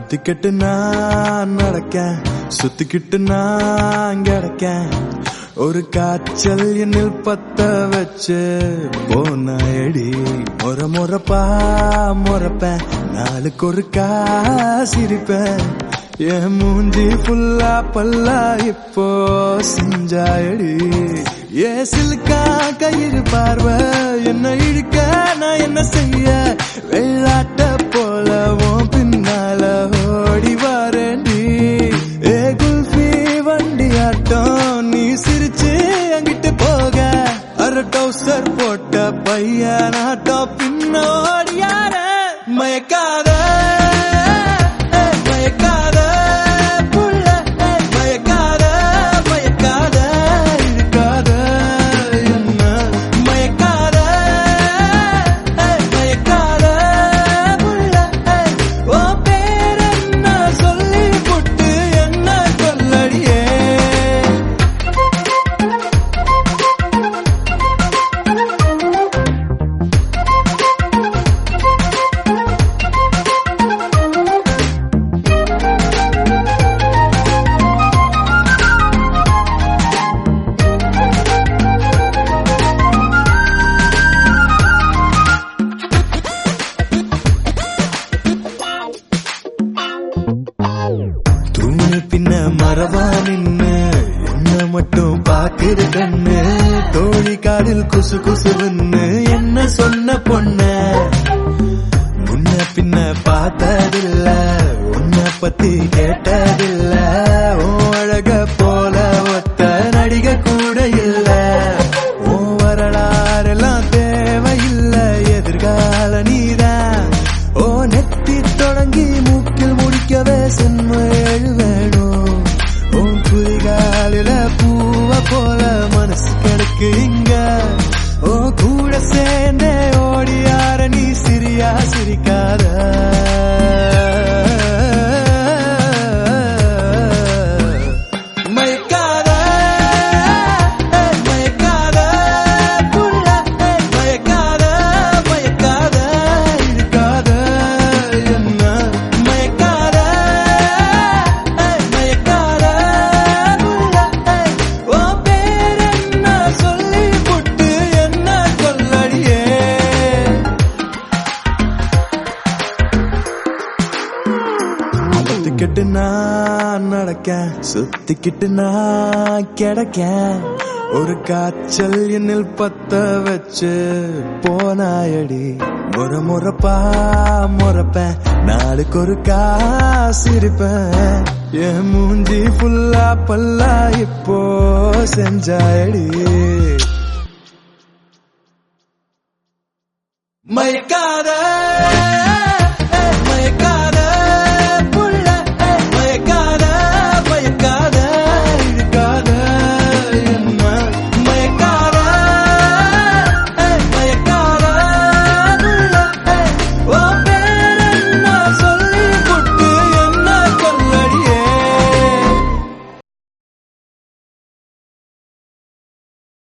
பத்திக்கிட்டு நான் நடக்க சுத்திக்கிட்டு நான் கிடக்க ஒரு காய்ச்சல் என்னில் பத்த வச்சு போனாயடி முறை முறைப்பா முறைப்பேன் நாளுக்கு ஒரு சிரிப்பேன் என் மூஞ்சி ஃபுல்லா பல்லா இப்போ செஞ்சாயடி ஏ சிலுக்கா கயிறு பார்வை என்ன இழுக்க நான் என்ன செய்ய வெள்ளாட்ட போலவும் பின்னால ஓடி வரேன்டி ஏ குல்ஃபி வண்டி ஆட்டம் நீ சிரிச்சு அங்கிட்டு போக அரை டவுசர் போட்ட பையனாட்டம் பின்னோடி யார மயக்காத ஏய், மயக்காத புள்ள ஏய், மயக்காத மயக்காத இருக்காத என்ன மயக்காத ஏய், மயக்காத புள்ள ஏய், உன் பேர் என்ன சொல்லி புட்டு என்ன கொல்லடியே தூணு பின்ன மரபா நின்னு என்ன மட்டும் பாக்குது கண்ணு தோழி காதில் குசு குசுன்னு என்ன சொன்ன பொண்ணு முன்ன பின்ன பார்த்ததில்ல உன்னை பத்தி கேட்டதில்ல உன் அழக போல ஒத்த நடிக கூட இல்ல உன் வரலாறெல்லாம் தேவையில்லை எதிர்கால நீதான் ஓ நெத்தி தொடங்கி மூக்கில் முடிக்கவே சென்ம ஏழு வேணும் உன் குதிகாலில பூவ போல மனசு கிடக்கு இங்க ஓ கூட சேர்ந்தே ஓடியார நீ சிரியா சிரிக்காத மயக்காத ஏய், மயக்காத புள்ள ஏய், மயக்காத மயக்காத இருக்காத என்ன மயக்காத ஏய், மயக்காத புள்ள ஏய், உன் பேர் என்ன சொல்லி புட்டு என்ன கொல்லடியே சுத்திக்கிட்டு நான் நடக்க சுத்திக்கிட்டு நான் கிடக்க ஒரு காய்ச்சல் என்னில் பத்த வச்சு போனாயடி முறை முறைப்பா முறைப்பேன் நாளுக்கு ஒரு காசிருப்பேன் என் மூஞ்சி ஃபுல்லா பல்லா இப்போ செஞ்சாயடி மயக்காத